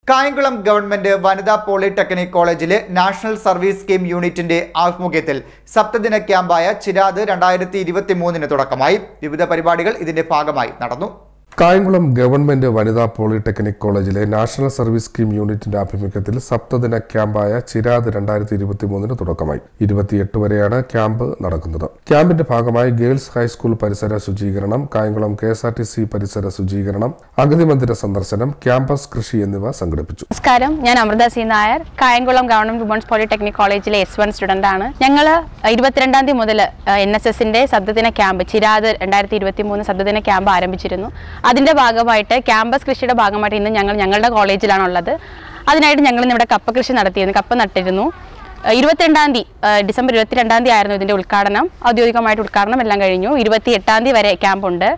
Kayamkulam government വനിതാ polytechnic കോളേജിലെ national service scheme യൂണിറ്റിന്റെ ആഭിമുഖ്യത്തിൽ സപ്തദിന ക്യാമ്പായ ചിരാത് രണ്ടായിരത്തി ഇരുപത്തി മൂന്നിന് തുടക്കമായി വിവിധ പരിപാടികൾ ഇതിന്റെ ഭാഗമായി നടന്നു കായംകുളം ഗവൺമെന്റ് വനിതാ പോളിടെക്നിക് കോളേജിലെ നാഷണൽ സർവീസ് സ്കീം യൂണിറ്റിന്റെ ആഭിമുഖ്യത്തിൽ സപ്തദിന ക്യാമ്പായ ചിരാത് രണ്ടായിരത്തി ഇരുപത്തി മൂന്നിന് തുടക്കമായി ഇരുപത്തിയെട്ട് വരെയാണ് ക്യാമ്പ് നടക്കുന്നത് ക്യാമ്പിന്റെ ഭാഗമായി ഗേൾസ് ഹൈസ്കൂൾ പരിസര ശുചീകരണം Kayamkulam K S R T C പരിസര ശുചീകരണം അഗതി മന്ദിര സന്ദർശനം ക്യാമ്പസ് കൃഷി എന്നിവ സംഘടിപ്പിച്ചു നമസ്കാരം ഞാൻ Amrutha C Nair Kayamkulam government women's polytechnic കോളേജിലെ എസ് വൺ സ്റ്റുഡൻ്റ് ആണ് ഞങ്ങൾ ഇരുപത്തിരണ്ടാം തീയതി മുതൽ എൻ എസ് എസിൻ്റെ സദ്യദിന ക്യാമ്പ് ചിരാത് രണ്ടായിരത്തി ഇരുപത്തി മൂന്ന് സദ്യദിന ക്യാമ്പ് ആരംഭിച്ചിരുന്നു അതിൻ്റെ ഭാഗമായിട്ട് ക്യാമ്പസ് കൃഷിയുടെ ഭാഗമായിട്ട് ഇന്ന് ഞങ്ങൾ ഞങ്ങളുടെ കോളേജിലാണുള്ളത് അതിനായിട്ട് ഞങ്ങൾ ഇന്ന് ഇവിടെ കപ്പ കൃഷി നടത്തിയിരുന്നു കപ്പ നട്ടിരുന്നു ഇരുപത്തിരണ്ടാം തീയതി ഡിസംബർ ഇരുപത്തിരണ്ടാം തീയതി ആയിരുന്നു ഇതിൻ്റെ ഉദ്ഘാടനം ഔദ്യോഗികമായിട്ട് ഉദ്ഘാടനം എല്ലാം കഴിഞ്ഞു ഇരുപത്തി എട്ടാം തീയതി വരെ ക്യാമ്പുണ്ട്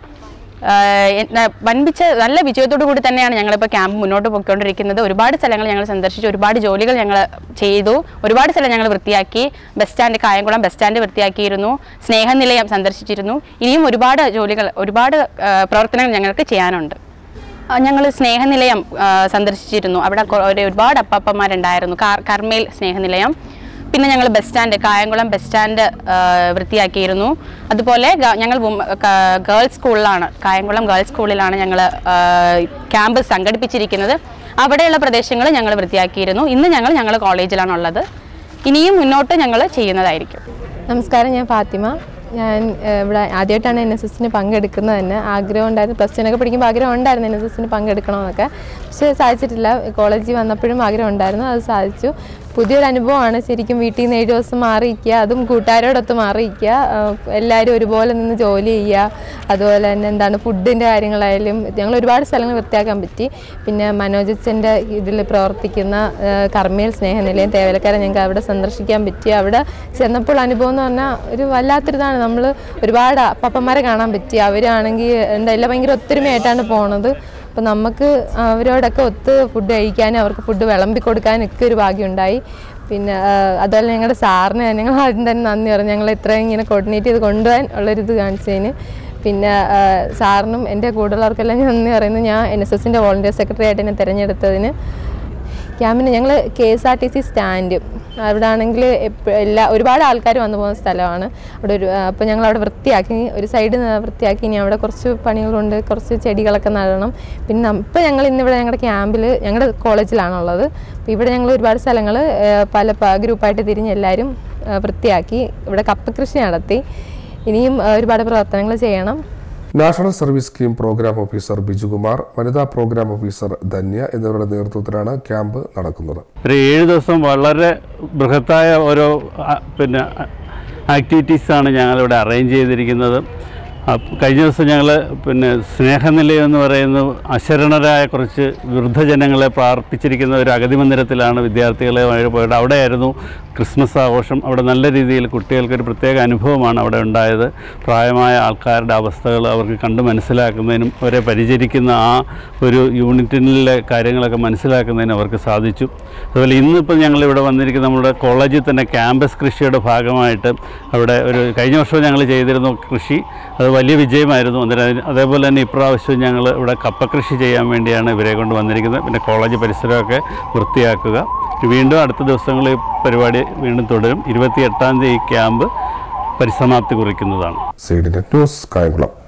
ആഹ് എന്ന- വൻപിച്ച നല്ല വിജയത്തോടു കൂടി തന്നെയാണ് ഞങ്ങളിപ്പോൾ ക്യാമ്പ് മുന്നോട്ട് പോയിക്കൊണ്ടിരിക്കുന്നത് ഒരുപാട് സ്ഥലങ്ങൾ ഞങ്ങൾ സന്ദർശിച്ചു ഒരുപാട് ജോലികൾ ഞങ്ങൾ ചെയ്തു ഒരുപാട് സ്ഥലം ഞങ്ങൾ വൃത്തിയാക്കി bus stand Kayamkulam bus stand വൃത്തിയാക്കിയിരുന്നു സ്നേഹനിലയം സന്ദർശിച്ചിരുന്നു ഇനിയും ഒരുപാട് ജോലികൾ ഒരുപാട് ആഹ് പ്രവർത്തനങ്ങൾ ഞങ്ങൾക്ക് ചെയ്യാനുണ്ട് ഞങ്ങൾ സ്നേഹനിലയം ആഹ് സന്ദർശിച്ചിരുന്നു അവിടെ കൊ- ഒരു- ഒരുപാട് അപ്പാപ്പന്മാരുണ്ടായിരുന്നു കാർ കർമ്മയിൽ സ്നേഹനിലയം പിന്നെ ഞങ്ങൾ bus stand Kayamkulam bus stand ആഹ് വൃത്തിയാക്കിയിരുന്നു അതുപോലെ ഗ- ഞങ്ങൾ വുമ- ക- ഗേൾസ് സ്കൂളിലാണ് കായംകുളം ഗേൾസ് സ്കൂളിലാണ് ഞങ്ങൾ ക്യാമ്പ് സംഘടിപ്പിച്ചിരിക്കുന്നത് അവിടെയുള്ള പ്രദേശങ്ങൾ ഞങ്ങൾ വൃത്തിയാക്കിയിരുന്നു ഇന്ന് ഞങ്ങൾ ഞങ്ങളുടെ കോളേജിലാണുള്ളത് ഇനിയും മുന്നോട്ട് ഞങ്ങൾ ചെയ്യുന്നതായിരിക്കും നമസ്കാരം ഞാൻ ഫാത്തിമ ഞാൻ ഏഹ്, ഇവിടെ ആദ്യമായിട്ടാണ് എൻ എസ് എസിന് പങ്കെടുക്കുന്നത് തന്നെ ആഗ്രഹം ഉണ്ടായിരുന്നു പ്ലസ് ടുനൊക്കെ പഠിക്കുമ്പോൾ ആഗ്രഹം ഉണ്ടായിരുന്നു എൻ എസ് എസിന് പങ്കെടുക്കണമെന്നൊക്കെ പക്ഷേ സാധിച്ചിട്ടില്ല കോളേജിൽ വന്നപ്പോഴും ആഗ്രഹം ഉണ്ടായിരുന്നു അത് സാധിച്ചു പുതിയൊരു അനുഭവമാണ് ശരിക്കും വീട്ടിൽ നിന്ന് ഏഴ് ദിവസം മാറിയിരിക്കുക അതും കൂട്ടുകാരോടൊത്ത് മാറിയിരിക്കുക ഏഹ്, എല്ലാവരും ഒരുപോലെ നിന്ന് ജോലി ചെയ്യുക അതുപോലെ തന്നെ എന്താണ് ഫുഡിൻ്റെ കാര്യങ്ങളായാലും ഞങ്ങൾ ഒരുപാട് സ്ഥലങ്ങൾ വൃത്തിയാക്കാൻ പറ്റി പിന്നെ മനോജച്ചൻ്റെ ഇതിൽ പ്രവർത്തിക്കുന്ന ഏഹ്, കർമ്മയിൽ സ്നേഹനിലയം തേവലക്കാരെ ഞങ്ങൾക്ക് അവിടെ സന്ദർശിക്കാൻ പറ്റി അവിടെ ചെന്നപ്പോൾ അനുഭവം എന്ന് പറഞ്ഞാൽ ഒരു വല്ലാത്തൊരിതാണ് നമ്മൾ ഒരുപാട് പപ്പന്മാരെ കാണാൻ പറ്റി അവരാണെങ്കിൽ എന്താ എല്ലാം ഭയങ്കര ഒത്തൊരുമയായിട്ടാണ് പോണത് അപ്പോൾ നമുക്ക് അവരോടൊക്കെ ഒത്ത് ഫുഡ് കഴിക്കാനും അവർക്ക് ഫുഡ് വിളമ്പി കൊടുക്കാനും ഒക്കെ ഒരു ഭാഗ്യമുണ്ടായി പിന്നെ ആ, അതുപോലെ ഞങ്ങളുടെ സാറിന് ഞങ്ങൾ ആദ്യം തന്നെ നന്ദി പറഞ്ഞു ഞങ്ങൾ ഇത്രയും ഇങ്ങനെ കോർഡിനേറ്റ് ചെയ്ത് കൊണ്ടുപോകാൻ ഉള്ളൊരിത് കാണിച്ചതിന് പിന്നെ ആ, സാറിനും എൻ്റെ കൂടെയുള്ളവർക്കെല്ലാം ഞാൻ നന്ദി പറയുന്നു ഞാൻ എൻ എസ് എസിൻ്റെ വോളണ്ടിയർ സെക്രട്ടറി ആയിട്ട് എന്നെ തിരഞ്ഞെടുത്തതിന് ക്യാമ്പിന് ഞങ്ങൾ K S R T C stand അവിടെ ആണെങ്കിൽ എല്ലാ ഒരുപാട് ആൾക്കാർ വന്നു പോകുന്ന സ്ഥലമാണ് അവിടെ ഒരു അപ്പോൾ ഞങ്ങൾ അവിടെ വൃത്തിയാക്കി ഒരു സൈഡ് വൃത്തിയാക്കി ഇനി അവിടെ കുറച്ച് പണികളുണ്ട് കുറച്ച് ചെടികളൊക്കെ നടണം പിന്നെ ഇപ്പോൾ ഞങ്ങൾ ഇന്നിവിടെ ഞങ്ങളുടെ ക്യാമ്പിൽ ഞങ്ങളുടെ കോളേജിലാണുള്ളത് അപ്പോൾ ഇവിടെ ഞങ്ങൾ ഒരുപാട് സ്ഥലങ്ങൾ പല പ- ഗ്രൂപ്പായിട്ട് തിരിഞ്ഞ് എല്ലാവരും ആ, വൃത്തിയാക്കി ഇവിടെ കപ്പ കൃഷി നടത്തി ഇനിയും ആ, ഒരുപാട് പ്രവർത്തനങ്ങൾ ചെയ്യണം national service scheme programme officer Bijukumar വനിതാ പ്രോഗ്രാം ഓഫീസർ ധന്യ എന്നിവരുടെ നേതൃത്വത്തിലാണ് ക്യാമ്പ് നടക്കുന്നത് ഒരു ഏഴ് ദിവസം വളരെ ബൃഹത്തായ ഓരോ ആ, പിന്നെ ആക്ടിവിറ്റീസാണ് ഞങ്ങളിവിടെ അറേഞ്ച് ചെയ്തിരിക്കുന്നത് അപ്പ- കഴിഞ്ഞ ദിവസം ഞങ്ങൾ പിന്നെ സ്നേഹനിലയം എന്ന് പറയുന്ന അശരണരായ കുറച്ച് വൃദ്ധജനങ്ങളെ പ്രാർത്ഥിച്ചിരിക്കുന്ന ഒരു അഗതി മന്ദിരത്തിലാണ് വിദ്യാർത്ഥികളെ പോയത് അവിടെയായിരുന്നു ക്രിസ്മസ് ആഘോഷം അവിടെ നല്ല രീതിയിൽ കുട്ടികൾക്കൊരു പ്രത്യേക അനുഭവമാണ് അവിടെ ഉണ്ടായത് പ്രായമായ ആൾക്കാരുടെ അവസ്ഥകൾ അവർക്ക് കണ്ട് മനസ്സിലാക്കുന്നതിനും അവരെ പരിചരിക്കുന്ന ആ ഒരു യൂണിറ്റിലെ കാര്യങ്ങളൊക്കെ മനസ്സിലാക്കുന്നതിന് അവർക്ക് സാധിച്ചു അതുപോലെ ഇന്നിപ്പോൾ ഞങ്ങളിവിടെ വന്നിരിക്കുന്ന നമ്മുടെ കോളേജിൽ തന്നെ ക്യാമ്പസ് കൃഷിയുടെ ഭാഗമായിട്ട് അവിടെ ഒരു കഴിഞ്ഞ വർഷം ഞങ്ങൾ ചെയ്തിരുന്നു കൃഷി അത് വലിയ വിജയമായിരുന്നു അന്നേരം അതിന് അതേപോലെ തന്നെ ഇപ്രാവശ്യം ഞങ്ങൾ ഇവിടെ കപ്പ കൃഷി ചെയ്യാൻ വേണ്ടിയാണ് ഇവരെ കൊണ്ട് വന്നിരിക്കുന്നത് പിന്നെ കോളേജ് പരിസരമൊക്കെ വൃത്തിയാക്കുക വീണ്ടും അടുത്ത ദിവസങ്ങളിൽ ഈ പരിപാടി വീണ്ടും തുടരും ഇരുപത്തി എട്ടാം തീയതി ഈ ക്യാമ്പ് പരിസമാപ്തി കുറിക്കുന്നതാണ് സീഡിനെറ്റ് ന്യൂസ് കായംകുളം